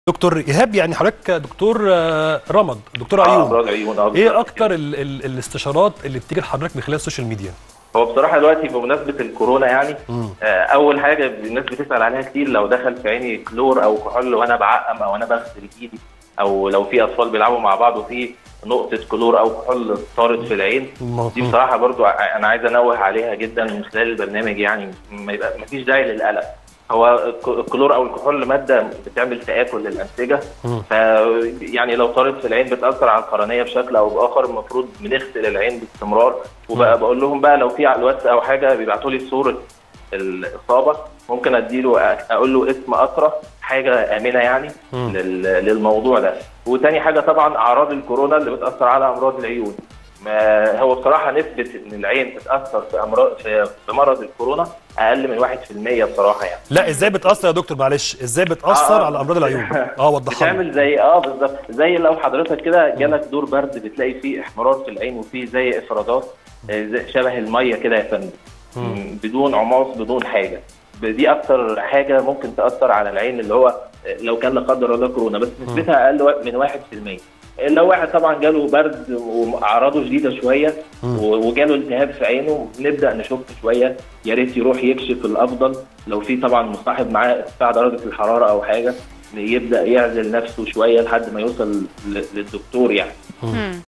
دكتور ايهاب يعني حضرتك دكتور آه، رمد دكتور اه عيون امراض عيون اه ايه بالظبط اكتر ال ال الاستشارات اللي بتيجي لحضرتك من خلال السوشيال ميديا هو بصراحه دلوقتي بمناسبه الكورونا يعني مم. آه، اول حاجه الناس بتسال عليها كتير لو دخل في عيني كلور او كحول وانا بعقم او انا بغسل ايدي او لو في اطفال بيلعبوا مع بعض وفي نقطه كلور او كحول طارت في العين دي مم. بصراحه برضو ع- انا عايز انوه عليها جدا من خلال البرنامج يعني ما يبقى ما فيش داعي للقلق هو الك- الكلور او الكحول ماده بتعمل تاكل للانسجه مم. ف يعني لو طارت في العين بتاثر على القرنيه بشكل او باخر المفروض بنغسل العين باستمرار وبقى بقول لهم بقى لو في على الواتس او حاجه بيبعتوا لي صوره الاصابه ممكن اديله اقول له اسم اسره حاجه امنه يعني مم. لل- للموضوع ده وتاني حاجه طبعا اعراض الكورونا اللي بتاثر على امراض العيون ما هو بصراحه نسبه ان العين تتاثر في امراض في في مرض الكورونا اقل من 1% بصراحه يعني لا ازاي بتاثر يا دكتور معلش ازاي بتاثر آه. على امراض العيون اه وضحها لي. بتعمل زي اه بالظبط زي لو حضرتك كده جالك دور برد بتلاقي فيه احمرار في العين وفيه زي افرازات آه، زي- شبه الميه كده يا فندم مم. بدون عماص بدون حاجه دي اكتر حاجه ممكن تاثر على العين اللي هو آه، لو كان لا قدر الله كورونا بس نسبتها اقل و- من 1% لو واحد طبعا جاله برد واعراضه شديده شويه مم. و- وجاله التهاب في عينه نبدا نشك شويه يا ريت يروح يكشف الافضل لو في طبعا مصاحب معاه ارتفاع درجه الحراره او حاجه يبدا يعزل نفسه شويه لحد ما يوصل ل- للدكتور يعني مم. مم.